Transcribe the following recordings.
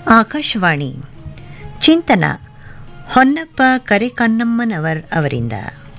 ಆಕಾಶವಾಣಿ ಚಿಂತನ ಹೊನ್ನಪ್ಪ ಕರಿಕನ್ನಮ್ಮನವರ್ ಅವರಿಂದ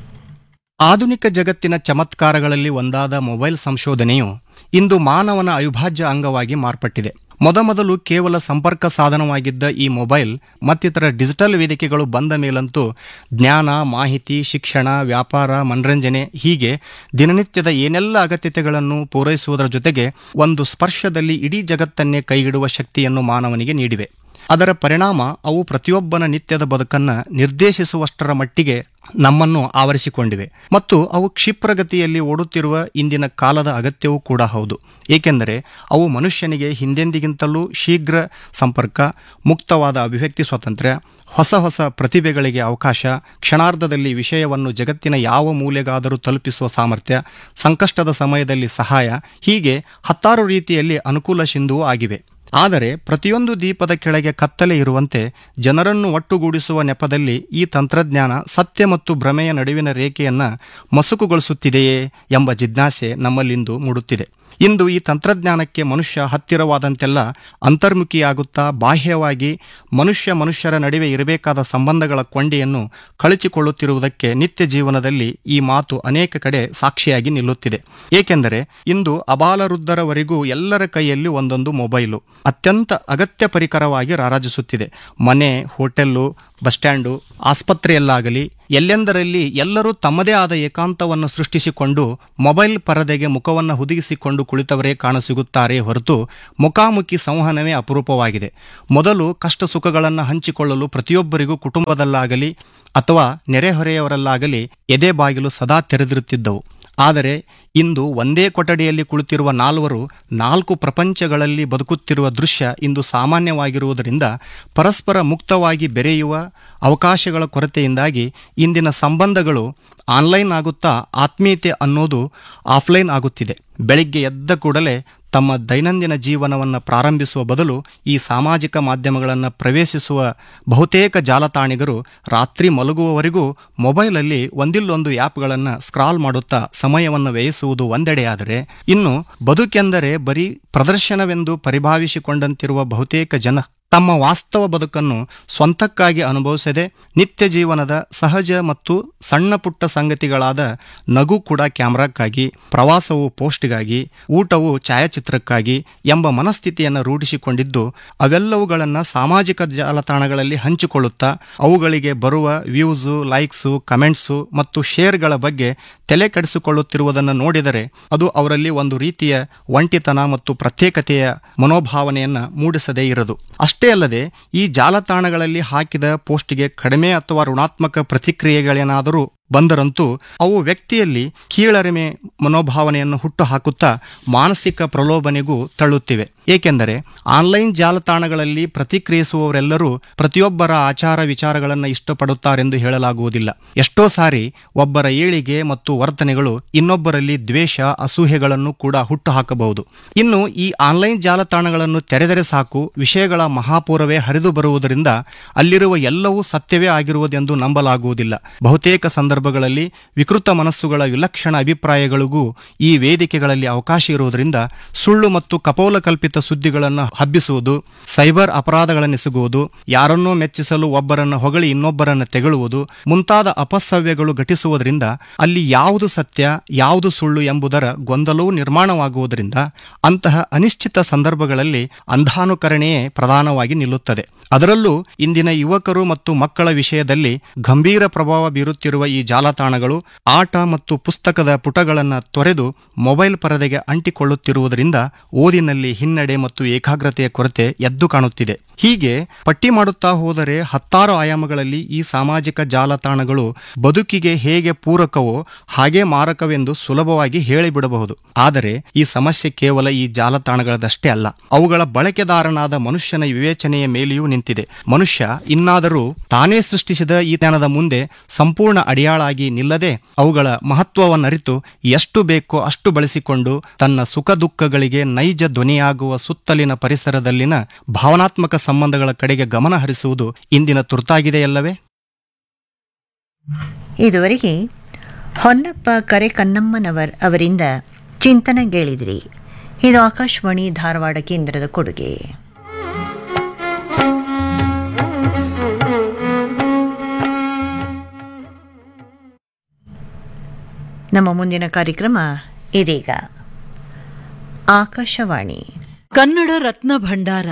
ಆಧುನಿಕ ಜಗತ್ತಿನ ಚಮತ್ಕಾರಗಳಲ್ಲಿ ಒಂದಾದ ಮೊಬೈಲ್ ಸಂಶೋಧನೆಯು ಇಂದು ಮಾನವನ ಅವಿಭಾಜ್ಯ ಅಂಗವಾಗಿ ಮಾರ್ಪಟ್ಟಿದೆ ಮೊದಮೊದಲು ಕೇವಲ ಸಂಪರ್ಕ ಸಾಧನವಾಗಿದ್ದ ಈ ಮೊಬೈಲ್ ಮತ್ತಿತರ ಡಿಜಿಟಲ್ ವೇದಿಕೆಗಳು ಬಂದ ಮೇಲಂತೂ ಜ್ಞಾನ ಮಾಹಿತಿ ಶಿಕ್ಷಣ ವ್ಯಾಪಾರ ಮನರಂಜನೆ ಹೀಗೆ ದಿನನಿತ್ಯದ ಏನೆಲ್ಲ ಅಗತ್ಯತೆಗಳನ್ನು ಪೂರೈಸುವುದರ ಜೊತೆಗೆ ಒಂದು ಸ್ಪರ್ಶದಲ್ಲಿ ಇಡೀ ಜಗತ್ತನ್ನೇ ಕೈಗಿಡುವ ಶಕ್ತಿಯನ್ನು ಮಾನವನಿಗೆ ನೀಡಿವೆ ಅದರ ಪರಿಣಾಮ ಅವು ಪ್ರತಿಯೊಬ್ಬನ ನಿತ್ಯದ ಬದುಕನ್ನ ನಿರ್ದೇಶಿಸುವಷ್ಟರ ಮಟ್ಟಿಗೆ ನಮ್ಮನ್ನು ಆವರಿಸಿಕೊಂಡಿವೆ ಮತ್ತು ಅವು ಕ್ಷಿಪ್ರಗತಿಯಲ್ಲಿ ಓಡುತ್ತಿರುವ ಇಂದಿನ ಕಾಲದ ಅಗತ್ಯವೂ ಕೂಡ ಹೌದು ಏಕೆಂದರೆ ಅವು ಮನುಷ್ಯನಿಗೆ ಹಿಂದೆಂದಿಗಿಂತಲೂ ಶೀಘ್ರ ಸಂಪರ್ಕ ಮುಕ್ತವಾದ ಅಭಿವ್ಯಕ್ತಿ ಸ್ವಾತಂತ್ರ್ಯ ಹೊಸ ಹೊಸ ಪ್ರತಿಭೆಗಳಿಗೆ ಅವಕಾಶ ಕ್ಷಣಾರ್ಧದಲ್ಲಿ ವಿಷಯವನ್ನು ಜಗತ್ತಿನ ಯಾವ ಮೂಲೆಗಾದರೂ ತಲುಪಿಸುವ ಸಾಮರ್ಥ್ಯ ಸಂಕಷ್ಟದ ಸಮಯದಲ್ಲಿ ಸಹಾಯ ಹೀಗೆ ಹತ್ತಾರು ರೀತಿಯಲ್ಲಿ ಅನುಕೂಲ ಸಿಂಧುವೂ ಆಗಿವೆ ಆದರೆ ಪ್ರತಿಯೊಂದು ದೀಪದ ಕೆಳಗೆ ಕತ್ತಲೆ ಇರುವಂತೆ ಜನರನ್ನು ಒಟ್ಟುಗೂಡಿಸುವ ನೆಪದಲ್ಲಿ ಈ ತಂತ್ರಜ್ಞಾನ ಸತ್ಯ ಮತ್ತು ಭ್ರಮೆಯ ನಡುವಿನ ರೇಖೆಯನ್ನ ಮಸುಕುಗೊಳಿಸುತ್ತಿದೆಯೇ ಎಂಬ ಜಿಜ್ಞಾಸೆ ನಮ್ಮಲ್ಲಿಂದು ಮೂಡುತ್ತಿದೆ ಇಂದು ಈ ತಂತ್ರಜ್ಞಾನಕ್ಕೆ ಮನುಷ್ಯ ಹತ್ತಿರವಾದಂತೆಲ್ಲ ಅಂತರ್ಮುಖಿಯಾಗುತ್ತಾ ಬಾಹ್ಯವಾಗಿ ಮನುಷ್ಯ ಮನುಷ್ಯರ ನಡುವೆ ಇರಬೇಕಾದ ಸಂಬಂಧಗಳ ಕೊಂಡಿಯನ್ನು ಕಳಚಿಕೊಳ್ಳುತ್ತಿರುವುದಕ್ಕೆ ನಿತ್ಯ ಜೀವನದಲ್ಲಿ ಈ ಮಾತು ಅನೇಕ ಕಡೆ ಸಾಕ್ಷಿಯಾಗಿ ನಿಲ್ಲುತ್ತಿದೆ ಏಕೆಂದರೆ ಇಂದು ಅಬಾಲವೃದ್ಧರವರೆಗೂ ಎಲ್ಲರ ಕೈಯಲ್ಲಿ ಒಂದೊಂದು ಮೊಬೈಲು ಅತ್ಯಂತ ಅಗತ್ಯ ಪರಿಕರವಾಗಿ ರಾರಾಜಿಸುತ್ತಿದೆ ಮನೆ ಹೋಟೆಲ್ಲು ಬಸ್ ಸ್ಟ್ಯಾಂಡು ಆಸ್ಪತ್ರೆಯಲ್ಲಾಗಲಿ ಎಲ್ಲೆಂದರಲ್ಲಿ ಎಲ್ಲರೂ ತಮ್ಮದೇ ಆದ ಏಕಾಂತವನ್ನು ಸೃಷ್ಟಿಸಿಕೊಂಡು ಮೊಬೈಲ್ ಪರದೆಗೆ ಮುಖವನ್ನು ಹುದುಗಿಸಿಕೊಂಡು ಕುಳಿತವರೇ ಕಾಣಸಿಗುತ್ತಾರೆ ಹೊರತು ಮುಖಾಮುಖಿ ಸಂವಹನವೇ ಅಪರೂಪವಾಗಿದೆ ಮೊದಲು ಕಷ್ಟ ಸುಖಗಳನ್ನು ಹಂಚಿಕೊಳ್ಳಲು ಪ್ರತಿಯೊಬ್ಬರಿಗೂ ಕುಟುಂಬದಲ್ಲಾಗಲಿ ಅಥವಾ ನೆರೆಹೊರೆಯವರಲ್ಲಾಗಲಿ ಎದೆ ಬಾಗಿಲು ಸದಾ ತೆರೆದಿರುತ್ತಿದ್ದವು ಆದರೆ ಇಂದು ಒಂದೇ ಕೊಠಡಿಯಲ್ಲಿ ಕುಳಿತಿರುವ ನಾಲ್ವರು ನಾಲ್ಕು ಪ್ರಪಂಚಗಳಲ್ಲಿ ಬದುಕುತ್ತಿರುವ ದೃಶ್ಯ ಇಂದು ಸಾಮಾನ್ಯವಾಗಿರುವುದರಿಂದ ಪರಸ್ಪರ ಮುಕ್ತವಾಗಿ ಬೆರೆಯುವ ಅವಕಾಶಗಳ ಕೊರತೆಯಿಂದಾಗಿ ಇಂದಿನ ಸಂಬಂಧಗಳು ಆನ್ಲೈನ್ ಆಗುತ್ತಾ ಆತ್ಮೀಯತೆ ಅನ್ನೋದು ಆಫ್ಲೈನ್ ಆಗುತ್ತಿದೆ ಬೆಳಿಗ್ಗೆ ಎದ್ದ ಕೂಡಲೇ ತಮ್ಮ ದೈನಂದಿನ ಜೀವನವನ್ನು ಪ್ರಾರಂಭಿಸುವ ಬದಲು ಈ ಸಾಮಾಜಿಕ ಮಾಧ್ಯಮಗಳನ್ನು ಪ್ರವೇಶಿಸುವ ಬಹುತೇಕ ಜಾಲತಾಣಿಗರು ರಾತ್ರಿ ಮಲಗುವವರೆಗೂ ಮೊಬೈಲಲ್ಲಿ ಒಂದಿಲ್ಲೊಂದು ಆ್ಯಪ್ಗಳನ್ನು ಸ್ಕ್ರಾಲ್ ಮಾಡುತ್ತಾ ಸಮಯವನ್ನು ವ್ಯಯಿಸುವುದು ಒಂದೆಡೆಯಾದರೆ ಇನ್ನು ಬದುಕೆಂದರೆ ಬರೀ ಪ್ರದರ್ಶನವೆಂದು ಪರಿಭಾವಿಸಿಕೊಂಡಂತಿರುವ ಬಹುತೇಕ ಜನ ತಮ್ಮ ವಾಸ್ತವ ಬದುಕನ್ನು ಸ್ವಂತಕ್ಕಾಗಿ ಅನುಭವಿಸದೆ ನಿತ್ಯ ಜೀವನದ ಸಹಜ ಮತ್ತು ಸಣ್ಣ ಪುಟ್ಟ ಸಂಗತಿಗಳಾದ ನಗು ಕೂಡ ಕ್ಯಾಮ್ರಾಕ್ಕಾಗಿ ಪ್ರವಾಸವು ಪೋಸ್ಟ್ಗಾಗಿ ಊಟವು ಛಾಯಾಚಿತ್ರಕ್ಕಾಗಿ ಎಂಬ ಮನಸ್ಥಿತಿಯನ್ನು ರೂಢಿಸಿಕೊಂಡಿದ್ದು ಅವೆಲ್ಲವುಗಳನ್ನು ಸಾಮಾಜಿಕ ಜಾಲತಾಣಗಳಲ್ಲಿ ಹಂಚಿಕೊಳ್ಳುತ್ತಾ ಅವುಗಳಿಗೆ ಬರುವ ವ್ಯೂಸು ಲೈಕ್ಸು ಕಮೆಂಟ್ಸು ಮತ್ತು ಶೇರ್ಗಳ ಬಗ್ಗೆ ತಲೆ ಕೆಡಿಸಿಕೊಳ್ಳುತ್ತಿರುವುದನ್ನು ನೋಡಿದರೆ ಅದು ಅವರಲ್ಲಿ ಒಂದು ರೀತಿಯ ಒಂಟಿತನ ಮತ್ತು ಪ್ರತ್ಯೇಕತೆಯ ಮನೋಭಾವನೆಯನ್ನು ಮೂಡಿಸದೇ ಇರದು ಅಷ್ಟೇ ಅಲ್ಲದೆ ಈ ಜಾಲತಾಣಗಳಲ್ಲಿ ಹಾಕಿದ ಪೋಸ್ಟ್ಗೆ ಕಡಿಮೆ ಅಥವಾ ಋಣಾತ್ಮಕ ಪ್ರತಿಕ್ರಿಯೆಗಳೇನಾದರೂ ಬಂದರಂತೂ ಅವು ವ್ಯಕ್ತಿಯಲ್ಲಿ ಕೀಳರಿಮೆ ಮನೋಭಾವನೆಯನ್ನು ಹುಟ್ಟು ಹಾಕುತ್ತಾ ಮಾನಸಿಕ ಪ್ರಲೋಭನೆಗೂ ತಳ್ಳುತ್ತಿವೆ ಏಕೆಂದರೆ ಆನ್ಲೈನ್ ಜಾಲತಾಣಗಳಲ್ಲಿ ಪ್ರತಿಕ್ರಿಯಿಸುವವರೆಲ್ಲರೂ ಪ್ರತಿಯೊಬ್ಬರ ಆಚಾರ ವಿಚಾರಗಳನ್ನು ಇಷ್ಟಪಡುತ್ತಾರೆಂದು ಹೇಳಲಾಗುವುದಿಲ್ಲ ಎಷ್ಟೋ ಸಾರಿ ಒಬ್ಬರ ಏಳಿಗೆ ಮತ್ತು ವರ್ತನೆಗಳು ಇನ್ನೊಬ್ಬರಲ್ಲಿ ದ್ವೇಷ ಅಸೂಹೆಗಳನ್ನು ಕೂಡ ಹುಟ್ಟು ಹಾಕಬಹುದು ಇನ್ನು ಈ ಆನ್ಲೈನ್ ಜಾಲತಾಣಗಳನ್ನು ತೆರೆದರೆ ಸಾಕು ವಿಷಯಗಳ ಮಹಾಪೂರವೇ ಹರಿದು ಬರುವುದರಿಂದ ಅಲ್ಲಿರುವ ಎಲ್ಲವೂ ಸತ್ಯವೇ ಆಗಿರುವುದೆಂದು ನಂಬಲಾಗುವುದಿಲ್ಲ ಬಹುತೇಕ ಸಂದರ್ಭಗಳಲ್ಲಿ ವಿಕೃತ ಮನಸ್ಸುಗಳ ವಿಲಕ್ಷಣ ಅಭಿಪ್ರಾಯಗಳಿಗೂ ಈ ವೇದಿಕೆಗಳಲ್ಲಿ ಅವಕಾಶ ಇರುವುದರಿಂದ ಸುಳ್ಳು ಮತ್ತು ಕಪೋಲಕಲ್ಪಿತ ಸುದ್ದಿಗಳನ್ನು ಹಬ್ಬಿಸುವುದು ಸೈಬರ್ ಅಪರಾಧಗಳನ್ನೆಸಗುವುದು ಯಾರನ್ನೋ ಮೆಚ್ಚಿಸಲು ಒಬ್ಬರನ್ನು ಹೊಗಳಿ ಇನ್ನೊಬ್ಬರನ್ನು ತೆಗಳುವುದು ಮುಂತಾದ ಅಪಸವ್ಯಗಳು ಘಟಿಸುವುದರಿಂದ ಅಲ್ಲಿ ಯಾವುದು ಸತ್ಯ ಯಾವುದು ಸುಳ್ಳು ಎಂಬುದರ ಗೊಂದಲವೂ ನಿರ್ಮಾಣವಾಗುವುದರಿಂದ ಅಂತಹ ಅನಿಶ್ಚಿತ ಸಂದರ್ಭಗಳಲ್ಲಿ ಅಂಧಾನುಕರಣೆಯೇ ಪ್ರಧಾನವಾಗಿ ನಿಲ್ಲುತ್ತದೆ ಅದರಲ್ಲೂ ಇಂದಿನ ಯುವಕರು ಮತ್ತು ಮಕ್ಕಳ ವಿಷಯದಲ್ಲಿ ಗಂಭೀರ ಪ್ರಭಾವ ಬೀರುತ್ತಿರುವ ಈ ಜಾಲತಾಣಗಳು ಆಟ ಮತ್ತು ಪುಸ್ತಕದ ಪುಟಗಳನ್ನು ತೊರೆದು ಮೊಬೈಲ್ ಪರದೆಗೆ ಅಂಟಿಕೊಳ್ಳುತ್ತಿರುವುದರಿಂದ ಓದಿನಲ್ಲಿ ಹಿನ್ನಡೆ ಮತ್ತು ಏಕಾಗ್ರತೆಯ ಕೊರತೆ ಎದ್ದು ಕಾಣುತ್ತಿದೆ ಹೀಗೆ ಪಟ್ಟಿ ಮಾಡುತ್ತಾ ಹೋದರೆ ಹತ್ತಾರು ಆಯಾಮಗಳಲ್ಲಿ ಈ ಸಾಮಾಜಿಕ ಜಾಲತಾಣಗಳು ಬದುಕಿಗೆ ಹೇಗೆ ಪೂರಕವೋ ಹಾಗೆ ಮಾರಕವೆಂದು ಸುಲಭವಾಗಿ ಹೇಳಿಬಿಡಬಹುದು ಆದರೆ ಈ ಸಮಸ್ಯೆ ಕೇವಲ ಈ ಜಾಲತಾಣಗಳದಷ್ಟೇ ಅಲ್ಲ ಅವುಗಳ ಬಳಕೆದಾರನಾದ ಮನುಷ್ಯನ ವಿವೇಚನೆಯ ಮೇಲೆಯೂ ನಿಂತಿದೆ ಮನುಷ್ಯ ಇನ್ನಾದರೂ ತಾನೇ ಸೃಷ್ಟಿಸಿದ ಈ ಜ್ಞಾನದ ಮುಂದೆ ಸಂಪೂರ್ಣ ಅಡಿಯಾಳಾಗಿ ನಿಲ್ಲದೆ ಅವುಗಳ ಮಹತ್ವವನ್ನರಿತು ಎಷ್ಟು ಬೇಕೋ ಅಷ್ಟು ಬಳಸಿಕೊಂಡು ತನ್ನ ಸುಖ ದುಃಖಗಳಿಗೆ ನೈಜ ಧ್ವನಿಯಾಗುವ ಸುತ್ತಲಿನ ಪರಿಸರದಲ್ಲಿನ ಭಾವನಾತ್ಮಕ ಸಂಬಂಧಗಳ ಕಡೆಗೆ ಗಮನ ಹರಿಸುವುದು ಇಂದಿನ ತುರ್ತಾಗಿದೆಯಲ್ಲವೇ ಇದುವರೆಗೆ ಹೊನ್ನಪ್ಪ ಕರೆಕನ್ನಮ್ಮನವರ್ ಅವರಿಂದ ಚಿಂತನ ಕೇಳಿದಿರಿ ಇದು ಆಕಾಶವಾಣಿ ಧಾರವಾಡ ಕೇಂದ್ರದ ಕೊಡುಗೆ ನಮ್ಮ ಮುಂದಿನ ಕಾರ್ಯಕ್ರಮ ಇದೀಗ ಆಕಾಶವಾಣಿ ಕನ್ನಡ ರತ್ನ ಭಂಡಾರ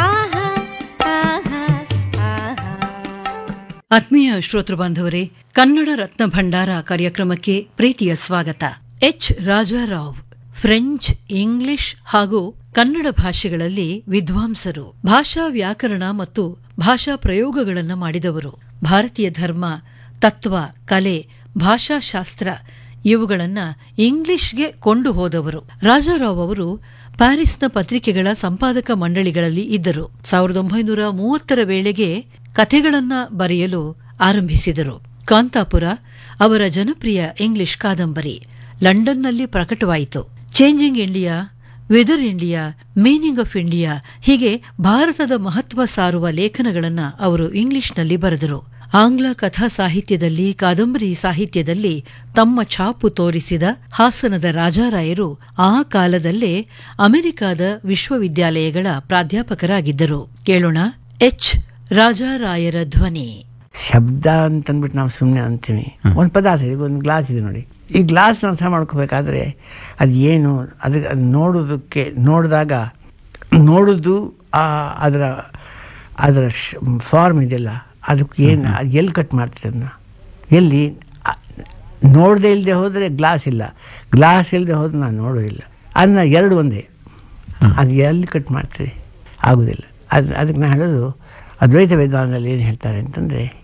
ಆತ್ಮೀಯ ಶ್ರೋತೃ ಬಾಂಧವರೇ ಕನ್ನಡ ರತ್ನ ಭಂಡಾರ ಕಾರ್ಯಕ್ರಮಕ್ಕೆ ಪ್ರೀತಿಯ ಸ್ವಾಗತ ಎಚ್ ರಾಜಾರಾವ್ ಫ್ರೆಂಚ್ ಇಂಗ್ಲಿಷ್ ಹಾಗೂ ಕನ್ನಡ ಭಾಷೆಗಳಲ್ಲಿ ವಿದ್ವಾಂಸರು ಭಾಷಾ ವ್ಯಾಕರಣ ಮತ್ತು ಭಾಷಾ ಪ್ರಯೋಗಗಳನ್ನು ಮಾಡಿದವರು ಭಾರತೀಯ ಧರ್ಮ ತತ್ವ ಕಲೆ ಭಾಷಾಶಾಸ್ತ್ರ ಇವುಗಳನ್ನ ಇಂಗ್ಲಿಷ್ಗೆ ಕೊಂಡು ಹೋದವರು ರಾಜಾರಾವ್ ಅವರು ಪ್ಯಾರಿಸ್ನ ಪತ್ರಿಕೆಗಳ ಸಂಪಾದಕ ಮಂಡಳಿಗಳಲ್ಲಿ ಇದ್ದರು ಸಾವಿರದ ಒಂಬೈನೂರ ಮೂವತ್ತರ ವೇಳೆಗೆ ಕಥೆಗಳನ್ನ ಬರೆಯಲು ಆರಂಭಿಸಿದರು ಕಾಂತಾಪುರ ಅವರ ಜನಪ್ರಿಯ ಇಂಗ್ಲಿಷ್ ಕಾದಂಬರಿ ಲಂಡನ್ನಲ್ಲಿ ಪ್ರಕಟವಾಯಿತು changing India weather India meaning of India ಹೀಗೆ ಭಾರತದ ಮಹತ್ವ ಸಾರುವ ಲೇಖನಗಳನ್ನ ಅವರು ಇಂಗ್ಲಿಷ್ನಲ್ಲಿ ಬರೆದರು ಆಂಗ್ಲ ಕಥಾ ಸಾಹಿತ್ಯದಲ್ಲಿ ಕಾದಂಬರಿ ಸಾಹಿತ್ಯದಲ್ಲಿ ತಮ್ಮ ಛಾಪು ತೋರಿಸಿದ ಹಾಸನದ ರಾಜಾರಾಯರು ಆ ಕಾಲದಲ್ಲೇ ಅಮೆರಿಕಾದ ವಿಶ್ವವಿದ್ಯಾಲಯಗಳ ಪ್ರಾಧ್ಯಾಪಕರಾಗಿದ್ದರು ಕೇಳೋಣ ಎಚ್ ರಾಜಾರಾಯರ ಧ್ವನಿ ಶಬ್ದ ಅಂತಂದ್ಬಿಟ್ಟು ನಾವು ಸುಮ್ಮನೆ ಅಂತೀವಿ ಒಂದು ಪದಾರ್ಥ ಇದೆ ಒಂದು ಗ್ಲಾಸ್ ಇದೆ ನೋಡಿ ಈ ಗ್ಲಾಸ್ನ ಅರ್ಥ ಮಾಡ್ಕೋಬೇಕಾದ್ರೆ ಅದು ಏನು ಅದಕ್ಕೆ ಅದು ನೋಡೋದಕ್ಕೆ ನೋಡಿದಾಗ ನೋಡೋದು ಆ ಅದರ ಅದರ ಫಾರ್ಮ್ ಇದೆಯಲ್ಲ ಅದಕ್ಕೆ ಏನು ಅದು ಎಲ್ಲಿ ಕಟ್ ಮಾಡ್ತೀರಿ ಅದನ್ನ ಎಲ್ಲಿ ನೋಡದೆ ಇಲ್ಲದೆ ಹೋದರೆ ಗ್ಲಾಸ್ ಇಲ್ಲ ಗ್ಲಾಸ್ ಇಲ್ಲದೆ ಹೋದ್ರೆ ನಾನು ನೋಡೋದಿಲ್ಲ ಅದನ್ನ ಎರಡು ಒಂದೇ ಅದು ಎಲ್ಲಿ ಕಟ್ ಮಾಡ್ತೀರಿ ಆಗೋದಿಲ್ಲ ಅದು ಅದಕ್ಕೆ ನಾನು ಹೇಳೋದು ಅದ್ವೈತ ವೇದಾಂತದಲ್ಲಿ ಏನು ಹೇಳ್ತಾರೆ ಅಂತಂದರೆ